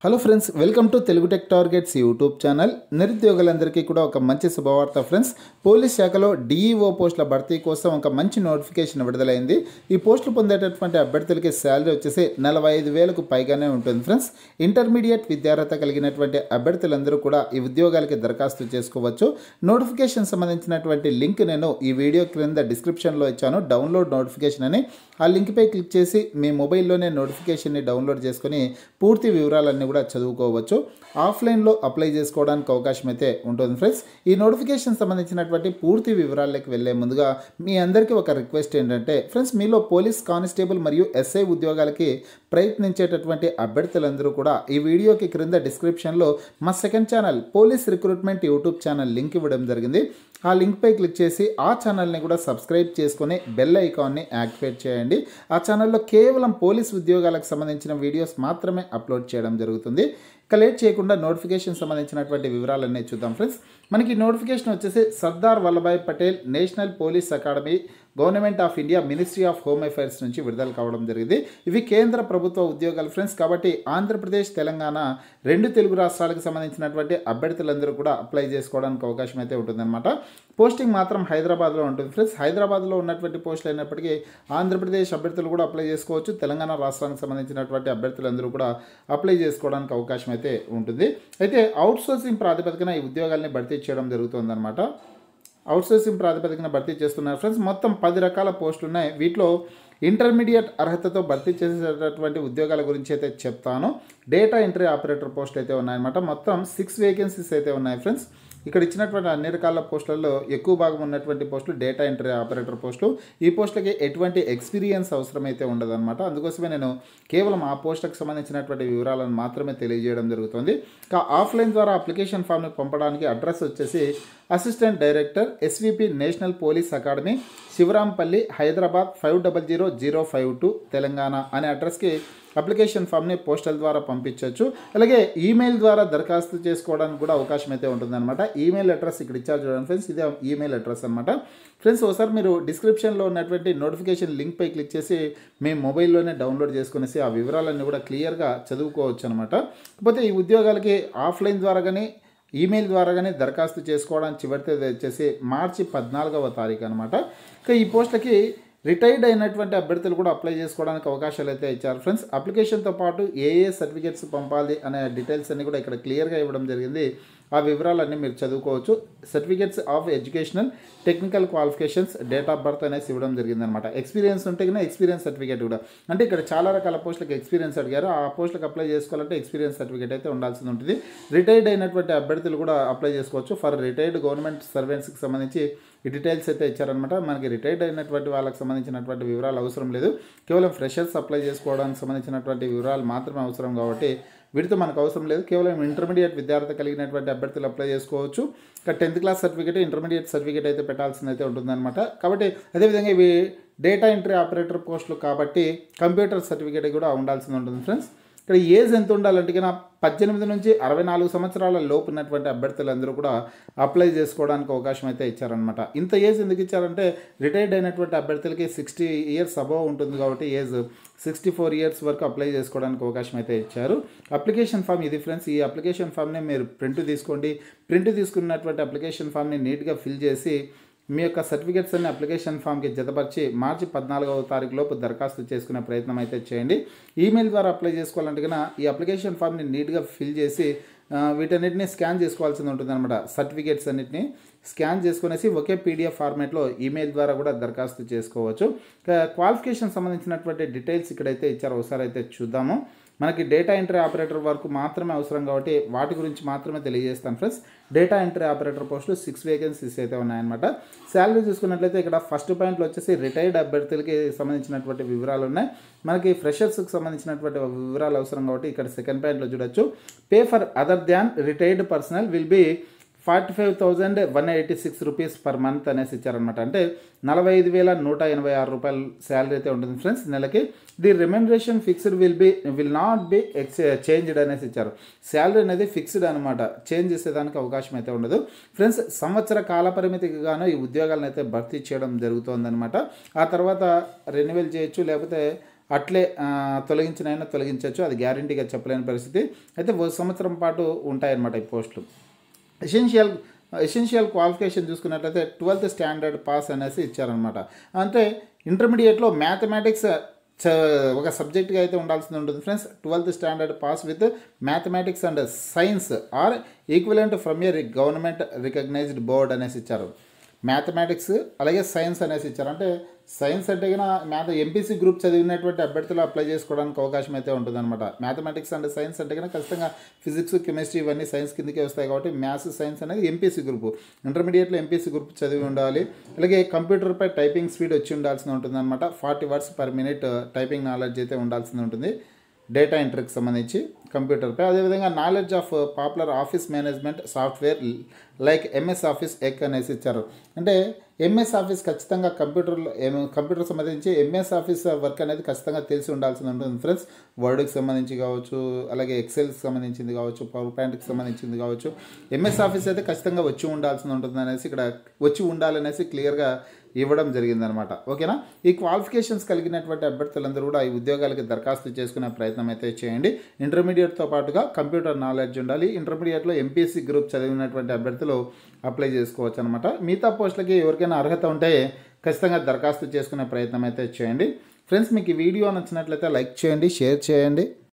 hello friends welcome to Telugu tech targets YouTube channel నిరుద్యోగులందరికీ కూడా ఒక మంచి శుభవార్త ఫ్రెండ్స్ పోలీస్ శాఖలో డిఈఓ పోస్టుల భర్తీ కోసం ఒక మంచి నోటిఫికేషన్ విడుదలైంది ఈ పోస్టులు పొందేటటువంటి అభ్యర్థులకి శాలరీ వచ్చేసి నలభై ఐదు వేలకు పైగానే ఉంటుంది ఫ్రెండ్స్ ఇంటర్మీడియట్ విద్యార్హత కలిగినటువంటి అభ్యర్థులందరూ కూడా ఈ ఉద్యోగాలకి దరఖాస్తు చేసుకోవచ్చు నోటిఫికేషన్ సంబంధించినటువంటి లింక్ నేను ఈ వీడియో క్రింద డిస్క్రిప్షన్లో ఇచ్చాను డౌన్లోడ్ నోటిఫికేషన్ అని ఆ లింక్పై క్లిక్ చేసి మీ మొబైల్లోనే నోటిఫికేషన్ని డౌన్లోడ్ చేసుకొని పూర్తి వివరాలన్నీ కూడా చదువుకోవచ్చు ఆఫ్లైన్లో అప్లై చేసుకోవడానికి అవకాశం అయితే ఉంటుంది ఫ్రెండ్స్ ఈ నోటిఫికేషన్ సంబంధించినటువంటి పూర్తి వివరాల్లోకి వెళ్ళే ముందుగా మీ అందరికీ ఒక రిక్వెస్ట్ ఏంటంటే ఫ్రెండ్స్ మీలో పోలీస్ కానిస్టేబుల్ మరియు ఎస్ఐ ఉద్యోగాలకి ప్రయత్నించేటటువంటి అభ్యర్థులందరూ కూడా ఈ వీడియోకి క్రింద డిస్క్రిప్షన్లో మా second channel police recruitment YouTube channel link ఇవ్వడం జరిగింది ఆ లింక్పై క్లిక్ చేసి ఆ ఛానల్ని కూడా సబ్స్క్రైబ్ చేసుకొని బెల్ ఐకాన్ని యాక్టివేట్ చేయండి ఆ ఛానల్లో కేవలం పోలీస్ ఉద్యోగాలకు సంబంధించిన వీడియోస్ మాత్రమే అప్లోడ్ చేయడం జరుగుతుంది ఇక లేట్ చేయకుండా నోటిఫికేషన్ సంబంధించినటువంటి వివరాలన్నీ చూద్దాం ఫ్రెండ్స్ మనకి నోటిఫికేషన్ వచ్చేసి Sardar Vallabhbhai Patel national police academy government of India ministry of home affairs నుంచి విడుదల కావడం జరిగింది ఇవి కేంద్ర ప్రభుత్వ ఉద్యోగాలు ఫ్రెండ్స్ కాబట్టి ఆంధ్రప్రదేశ్ తెలంగాణ రెండు తెలుగు రాష్ట్రాలకు సంబంధించినటువంటి అభ్యర్థులందరూ కూడా అప్లై చేసుకోవడానికి అవకాశం అయితే ఉంటుందన్నమాట పోస్టింగ్ మాత్రం హైదరాబాద్లో ఉంటుంది ఫ్రెండ్స్ హైదరాబాద్లో ఉన్నటువంటి పోస్టులు అయినప్పటికీ ఆంధ్రప్రదేశ్ అభ్యర్థులు కూడా అప్లై చేసుకోవచ్చు తెలంగాణ రాష్ట్రానికి సంబంధించినటువంటి అభ్యర్థులందరూ కూడా అప్లై చేసుకోవడానికి అవకాశం అయితే ఉంటుంది అయితే అవుట్సోర్సింగ్ ప్రాతిపదికన ఈ ఉద్యోగాల్ని భర్తీ చేయడం జరుగుతుందన్నమాట అవుట్సోర్సింగ్ ప్రాతిపదికన భర్తీ చేస్తున్నారు ఫ్రెండ్స్ మొత్తం పది రకాల పోస్టులు ఉన్నాయి వీటిలో ఇంటర్మీడియట్ అర్హతతో భర్తీ చేసేటటువంటి ఉద్యోగాల గురించి అయితే చెప్తాను డేటా ఎంట్రీ ఆపరేటర్ పోస్ట్ అయితే ఉన్నాయన్నమాట మొత్తం సిక్స్ వేకెన్సీస్ అయితే ఉన్నాయి ఫ్రెండ్స్ ఇక్కడ ఇచ్చినటువంటి అన్ని రకాల పోస్టులలో ఎక్కువ భాగం ఉన్నటువంటి పోస్టులు డేటా ఎంట్రీ ఆపరేటర్ పోస్టులు ఈ పోస్టులకి ఎటువంటి ఎక్స్పీరియన్స్ అవసరం అయితే ఉండదన్నమాట అందుకోసమే నేను కేవలం ఆ పోస్టులకు సంబంధించినటువంటి వివరాలను మాత్రమే తెలియజేయడం జరుగుతుంది ఇక ఆఫ్లైన్ ద్వారా అప్లికేషన్ ఫామ్ని పంపడానికి అడ్రస్ వచ్చేసి assistant director SVP national police academy Shivarampally Hyderabad five double zero zero five two Telangana అనే అడ్రస్కి అప్లికేషన్ ఫామ్ని పోస్టల్ ద్వారా పంపించవచ్చు అలాగే ఈమెయిల్ ద్వారా దరఖాస్తు చేసుకోవడానికి కూడా అవకాశం అయితే ఉంటుందన్నమాట ఈమెయిల్ అడ్రస్ ఇక్కడ ఇచ్చారు చూడండి ఫ్రెండ్స్ ఇదే ఈమెయిల్ అడ్రస్ అనమాట ఫ్రెండ్స్ ఒకసారి మీరు డిస్క్రిప్షన్లో ఉన్నటువంటి నోటిఫికేషన్ లింక్పై క్లిక్ చేసి మీ మొబైల్లోనే డౌన్లోడ్ చేసుకునేసి ఆ వివరాలన్నీ కూడా క్లియర్గా చదువుకోవచ్చు అనమాట కాకపోతే ఈ ఉద్యోగాలకి ఆఫ్లైన్ ద్వారా కానీ ఈమెయిల్ ద్వారా కానీ దరఖాస్తు చేసుకోవడానికి చివరి తేదీ వచ్చేసి మార్చి పద్నాలుగవ తారీఖు అనమాట ఇక ఈ పోస్టులకి రిటైర్డ్ అయినటువంటి అభ్యర్థులు కూడా అప్లై చేసుకోవడానికి అవకాశాలు అయితే ఇచ్చారు ఫ్రెండ్స్ అప్లికేషన్తో పాటు ఏ ఏ సర్టిఫికేట్స్ పంపాలి అనే డీటెయిల్స్ అన్ని కూడా ఇక్కడ క్లియర్గా ఇవ్వడం జరిగింది ఆ వివరాలన్నీ మీరు చదువుకోవచ్చు certificates of educational technical qualifications date of birth అనేసి ఇవ్వడం జరిగిందనమాట ఎక్స్పీరియన్స్ ఉంటే కన్నా ఎక్స్పీరియన్స్ సర్టిఫికేట్ కూడా అంటే ఇక్కడ చాలా రకాల పోస్టులకు ఎక్స్పీరియన్స్ అడిగారు ఆ పోస్టులకు అప్లై చేసుకోవాలంటే ఎక్స్పీరియన్స్ సర్టిఫికేట్ అయితే ఉండాల్సి ఉంటుంది రిటైర్డ్ అయినటువంటి అభ్యర్థులు కూడా అప్లై చేసుకోవచ్చు ఫర్ రిటైర్డ్ గవర్నమెంట్ సర్వెంట్స్కి సంబంధించి ఈ డీటెయిల్స్ అయితే ఇచ్చారనమాట మనకి రిటైర్డ్ అయినటువంటి వాళ్ళకి సంబంధించినటువంటి వివరాలు అవసరం లేదు కేవలం ఫ్రెషర్స్ అప్లై చేసుకోవడానికి సంబంధించినటువంటి వివరాలు మాత్రమే అవసరం కాబట్టి వీటితో మనకు అవసరం లేదు కేవలం ఇంటర్మీడియట్ విద్యార్థి కలిగినటువంటి అభ్యర్థులు అప్లై చేసుకోవచ్చు ఇక tenth class certificate intermediate certificate అయితే పెట్టాల్సింది అయితే ఉంటుందన్నమాట కాబట్టి అదేవిధంగా ఇవి డేటా ఎంట్రీ ఆపరేటర్ పోస్టులు కాబట్టి కంప్యూటర్ సర్టిఫికేట్ కూడా ఉండాల్సింది ఉంటుంది ఫ్రెండ్స్ ఇక్కడ ఏజ్ ఎంత ఉండాలంటే కన్నా పద్దెనిమిది నుంచి అరవై నాలుగు సంవత్సరాల లోపు ఉన్నటువంటి అభ్యర్థులందరూ కూడా అప్లై చేసుకోవడానికి అవకాశం అయితే ఇచ్చారనమాట ఇంత ఏజ్ ఎందుకు ఇచ్చారంటే రిటైర్డ్ అయినటువంటి అభ్యర్థులకి సిక్స్టీ ఇయర్స్ అబవ్ ఉంటుంది కాబట్టి ఏజ్ సిక్స్టీ ఫోర్ ఇయర్స్ వరకు అప్లై చేసుకోవడానికి అవకాశం అయితే ఇచ్చారు అప్లికేషన్ ఫామ్ ఇది ఫ్రెండ్స్ ఈ అప్లికేషన్ ఫామ్ని మీరు ప్రింట్ తీసుకోండి ప్రింట్ తీసుకున్నటువంటి అప్లికేషన్ ఫామ్ని నీట్గా ఫిల్ చేసి మీ యొక్క సర్టిఫికేట్స్ అన్ని అప్లికేషన్ ఫామ్కి జతపరిచి మార్చి పద్నాలుగవ తారీఖు లోపు దరఖాస్తు చేసుకునే ప్రయత్నం అయితే చేయండి ఈమెయిల్ ద్వారా అప్లై చేసుకోవాలంటే కన్నా ఈ అప్లికేషన్ ఫామ్ని నీట్గా ఫిల్ చేసి వీటన్నిటిని స్కాన్ చేసుకోవాల్సింది ఉంటుంది అనమాట సర్టిఫికేట్స్ అన్నిటిని స్కాన్ చేసుకునేసి ఒకే పీడిఎఫ్ ఫార్మేట్లో ఈమెయిల్ ద్వారా కూడా దరఖాస్తు చేసుకోవచ్చు క్వాలిఫికేషన్ సంబంధించినటువంటి డీటెయిల్స్ ఇక్కడైతే ఇచ్చారో ఒకసారి అయితే చూద్దాము మనకి డేటా ఎంట్రీ ఆపరేటర్ వరకు మాత్రమే అవసరం కాబట్టి వాటి గురించి మాత్రమే తెలియజేస్తాను ఫ్రెండ్స్ డేటా ఎంట్రీ ఆపరేటర్ పోస్టులు సిక్స్ వేకెన్సీస్ అయితే ఉన్నాయన్నమాట శాలరీ చూసుకున్నట్లయితే ఇక్కడ ఫస్ట్ పాయింట్లో వచ్చేసి రిటైర్డ్ అభ్యర్థులకి సంబంధించినటువంటి వివరాలు ఉన్నాయి మనకి ఫ్రెషర్స్కి సంబంధించినటువంటి వివరాలు అవసరం కాబట్టి ఇక్కడ సెకండ్ పాయింట్లో చూడొచ్చు pay for other than retired personnel will be forty five thousand one eighty six rupees per month అనేసి ఇచ్చారనమాట అంటే నలభై ఐదు వేల నూట ఎనభై ఆరు రూపాయలు శాలరీ అయితే ఉంటుంది ఫ్రెండ్స్ నెలకి the remuneration fixed will be will not be exchanged అనేసి ఇచ్చారు శాలరీ అనేది ఫిక్స్డ్ అనమాట చేంజ్ చేసేదానికి అవకాశం అయితే ఉండదు ఫ్రెండ్స్ సంవత్సర కాల పరిమితికి గాను ఈ ఉద్యోగాలను అయితే భర్తీ చేయడం జరుగుతుందన్నమాట ఆ తర్వాత రెన్యువల్ చేయొచ్చు లేకపోతే అట్లే ఆ, తొలగించినైనా తొలగించవచ్చు అది గ్యారంటీగా చెప్పలేని పరిస్థితి అయితే ఓ సంవత్సరం పాటు ఉంటాయన్నమాట ఈ పోస్టులు ఎసెన్షియల్ ఎసెన్షియల్ క్వాలిఫికేషన్ చూసుకున్నట్లయితే ట్వెల్త్ స్టాండర్డ్ పాస్ అనేసి ఇచ్చారనమాట అంటే ఇంటర్మీడియట్లో మ్యాథమెటిక్స్ చ- ఒక సబ్జెక్ట్గా అయితే ఉండాల్సి ఉంటుంది friends twelfth standard pass with mathematics and science or equivalent from a government recognised board అనేసి ఇచ్చారు మ్యాథమెటిక్స్ అలాగే సైన్స్ అనేసి ఇచ్చారు అంటే సైన్స్ అంటే కన్నా మ్యాథ ఎంపీసీ గ్రూప్ చదివినటువంటి అభ్యర్థులు అప్లై చేసుకోవడానికి అవకాశం అయితే ఉంటుందన్నమాట మ్యాథమెటిక్స్ అండ్ సైన్స్ అంటే కన్నా ఖచ్చితంగా ఫిజిక్స్ కెమిస్ట్రీ ఇవన్నీ సైన్స్ కిందకే వస్తాయి కాబట్టి మ్యాథ్స్ సైన్స్ అనేది ఎంపీసీ గ్రూప్ ఇంటర్మీడియట్లో ఎంపీసీ గ్రూప్ చదివి ఉండాలి అలాగే కంప్యూటర్పై టైపింగ్ స్పీడ్ వచ్చి ఉండాల్సి ఉంటుందన్నమాట forty words per minute typing knowledge అయితే ఉండాల్సి ఉంటుంది డేటా ఎంట్రీకి సంబంధించి కంప్యూటర్పై అదేవిధంగా knowledge of popular office management software like MS Office ఎక్ అనేసి ఇచ్చారు అంటే ఎంఎస్ ఆఫీస్ ఖచ్చితంగా కంప్యూటర్లో కంప్యూటర్ సంబంధించి ఎంఎస్ ఆఫీస్ వర్క్ అనేది ఖచ్చితంగా తెలిసి ఉండాల్సి ఉంటుంది ఫ్రెండ్స్ వర్డ్కి సంబంధించి కావచ్చు అలాగే ఎక్సెల్కి సంబంధించింది కావచ్చు పవర్ పాయింట్కి సంబంధించింది కావచ్చు ఎంఎస్ ఆఫీస్ అయితే ఖచ్చితంగా వచ్చి ఉండాల్సి ఉంటుంది అనేసి ఇక్కడ వచ్చి ఉండాలనేసి క్లియర్గా ఇవ్వడం జరిగిందనమాట ఓకేనా ఈ క్వాలిఫికేషన్స్ కలిగినటువంటి అభ్యర్థులందరూ కూడా ఈ ఉద్యోగాలకి దరఖాస్తు చేసుకునే ప్రయత్నం అయితే చేయండి ఇంటర్మీడియట్తో పాటుగా కంప్యూటర్ నాలెడ్జ్ ఉండాలి ఇంటర్మీడియట్లో ఎంపీసీ గ్రూప్ చదివినటువంటి అభ్యర్థులు అప్లై చేసుకోవచ్చు అనమాట మిగతా పోస్టులకి ఎవరికైనా అర్హత ఉంటే ఖచ్చితంగా దరఖాస్తు చేసుకునే ప్రయత్నం అయితే చేయండి ఫ్రెండ్స్ మీకు ఈ వీడియో నచ్చినట్లయితే లైక్ చేయండి షేర్ చేయండి